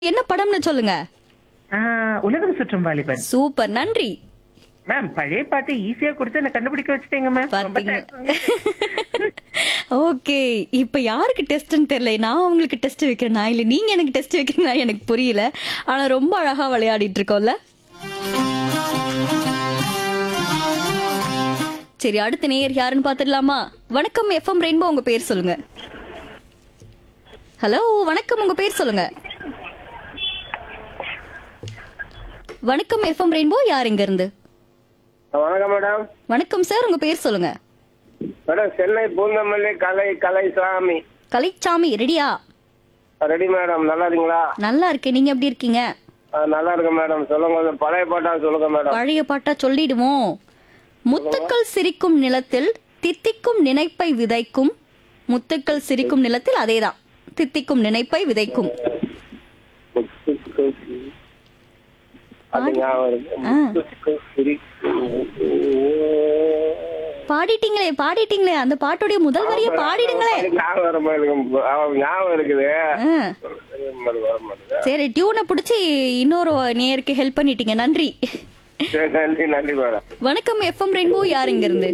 என்ன படம்னு சொல்லுங்க ஆ, உலகம் சுற்றும் வாலிபன் சூப்பர் நன்றி மேம் பழைய பாட்டு ஈஸியா கொடுத்து என்ன கண்டுபிடிக்க வச்சுட்டீங்க மேம் ரொம்ப பாத்தீங்க thanks. ஓகே இப்ப யாருக்கு டெஸ்ட்னு தெரியல நான் உங்களுக்கு டெஸ்ட் வைக்கிறேனா இல்ல நீங்க எனக்கு டெஸ்ட் வைக்கிறீங்களா எனக்கு புரியல ஆனா ரொம்ப அழகா விளையாடிட்டு இருக்கோம்ல சரி அடுத்த நேயர் யாருன்னு பாத்துடலாமா வணக்கம் எஃப்எம் ரெயின்போ உங்க பேர் சொல்லுங்க ஹலோ வணக்கம் உங்க பேர் சொல்லுங்க வணக்கம் எஃப்எம் ரெயின்போ யார் இங்க இருந்து வணக்கம் மேடம் வணக்கம் சார் உங்க பேர் சொல்லுங்க மேடம் சென்னை பூந்தமல்லி கலை கலைசாமி கலைச்சாமி ரெடியா ரெடி மேடம் நல்லா இருக்கீங்களா நல்லா இருக்கேன் நீங்க எப்படி இருக்கீங்க ஆ, நல்லா இருக்கேன் மேடம் சொல்லுங்க கொஞ்சம் பழைய பாட்டா சொல்லுங்க மேடம் பழைய பாட்டா சொல்லிடுவோம் முத்துக்கள் சிரிக்கும் நிலத்தில் தித்திக்கும் நினைப்பை விதைக்கும் முத்துக்கள் சிரிக்கும் நிலத்தில் அதேதான் தித்திக்கும் நினைப்பை விதைக்கும் அது ஞாபகம் இருக்கு. ஆ. முத்துக்கள் சிரிக்கும். பாடிட்டீங்களே பாடிட்டீங்களே அந்த பாட்டுடைய முதல் வரிய பாடிடுங்களே அது ஞாபகம் வர மாட்டேங்குது. ஆ, ஞாபகம் இருக்குது ஆ, வர மாட்டேங்குது. சரி டியூனை பிடிச்சி இன்னொரு நேருக்கு ஹெல்ப் பண்ணிட்டீங்க நன்றி சரி, நன்றி நன்றி மேடம் வணக்கம் எஃப்எம் ரெயின்போ யார் இங்க இருந்து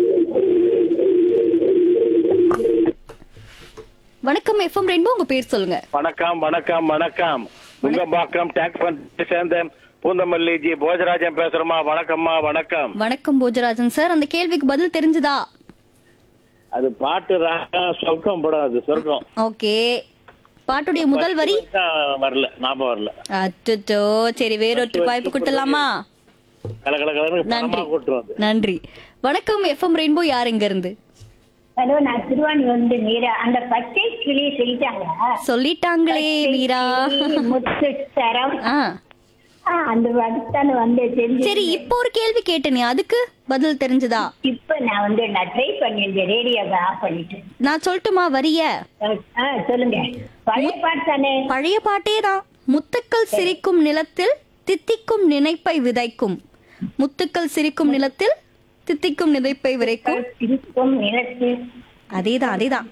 வணக்கம் எஃப்எம் ரெயின்போ உங்க பேர் சொல்லுங்க வணக்கம் வணக்கம் வணக்கம் நுங்கம்பாக்கம் டேக்ஸ் பண்ட் சேர்ந்த பூந்தமல்லி ஜி போஜராஜன் பேசுறமா வணக்கம்மா வணக்கம் வணக்கம் போஜராஜன் சார் அந்த கேள்விக்கு பதில் தெரிஞ்சுதா அது பாட்டு ராகம் சொர்க்கம் படம் அது சொர்க்கம் ஓகே பாட்டுடைய முதல் வரி ஆ, வரல ஞாபகம் வரல அச்சோ சரி வேறொருத்தருக்கு வாய்ப்பு கொடுத்துடலாமா கல கல கலன்னு நன்றி பணமா கூட்டுரும் அது நன்றி வணக்கம் எஃப்எம் ரெயின்போ யார் இங்க இருந்து ஹலோ நான் திருவாணி வந்து மீரா அந்த பச்சை கிளி சொல்லிட்டாங்க சொல்லிட்டாங்களே மீரா முத்து சரம் ஆ ஆ, அந்த அதுதானே வந்து தெரிஞ்சு சரி இப்போ ஒரு கேள்வி கேட்டேனே அதுக்கு பதில் தெரிஞ்சுதா இப்ப நான் வந்து நான் ட்ரை பண்ணியிருந்தேன் ரேடியோவை ஆஃப் பண்ணிட்டு நான் சொல்லட்டுமா வரிய ஆ சொல்லுங்க பழைய பாட்டு தானே பழைய பாட்டே தான் முத்துக்கள் சிரிக்கும் நிலத்தில் தித்திக்கும் நினைப்பை விதைக்கும் முத்துக்கள் சிரிக்கும் நிலத்தில் தித்திக்கும் நினைப்பை விதைக்கும் இருக்கும் நிலத்து அதேதான் அதேதான்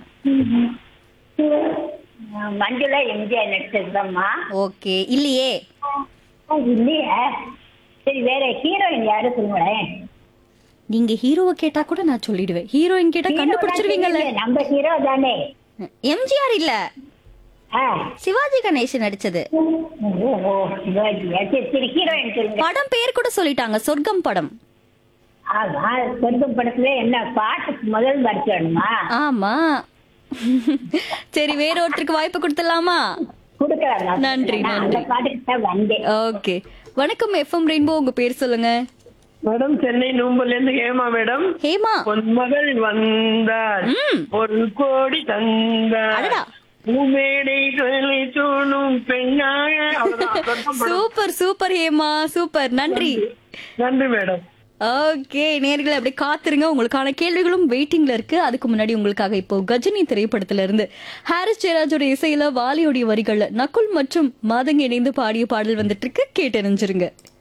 மஞ்சுளா எம்ஜிஆர் நடிச்சதுதாம்மா ஓகே இல்லையே ஆ, இல்லையா சரி வேற ஹீரோயின் யாரு சொல்லுங்களேன் நீங்க ஹீரோவை கேட்டா கூட நான் சொல்லிடுவேன் ஹீரோயின் கேட்டா கண்டுபிடிச்சிருவீங்கல்ல நம்ம ஹீரோ தானே எம்ஜிஆர் இல்ல ஆ சிவாஜி கணேசன் நடிச்சது ஓ ஓ சிவாஜியா சரி சரி ஹீரோயின் சொல்லுங்க படம் பேர் கூட சொல்லிட்டாங்க சொர்க்கம் படம் ஆமா சொர்க்கம் படத்துல என்ன பாட்டுக்கு முதல் படிச்சோணுமா ஆமா சரி வேற ஒருத்தருக்கு வாய்ப்பு கொடுத்துடலாமா கொடுக்கலாம் நன்றி, நான் அந்த நன்றி. பாட்டுக்கு தான் வந்தேன் ஓகே வணக்கம் எஃப்எம் ரெயின்போ உங்க பேர் சொல்லுங்க மேடம் சென்னை நூம்பல்ல இருந்து ஹேமா மேடம் ஹேமா பொன்மகள் வந்தார் ம். ஒரு கோடி தந்தார் அடடா. பூமேடை தொழிலை தோணும் பெண்ணாக அவ்வளவுதான். சொர்க்கம் படம். சூப்பர் சூப்பர் ஹேமா சூப்பர் நன்றி நன்றி மேடம் ஓகே நேர்களை அப்படியே காத்துருங்க உங்களுக்கான கேள்விகளும் வெயிட்டிங்ல இருக்கு அதுக்கு முன்னாடி உங்களுக்காக இப்போ கஜினி திரைப்படத்துல இருந்து ஹாரிஸ் ஜெயராஜோட இசையில வாலியோடைய வரிகள்ல நகுல் மற்றும் மாதங்க இணைந்து பாடிய பாடல் வந்துட்டு இருக்கு கேட்டு அறிஞ்சிருங்க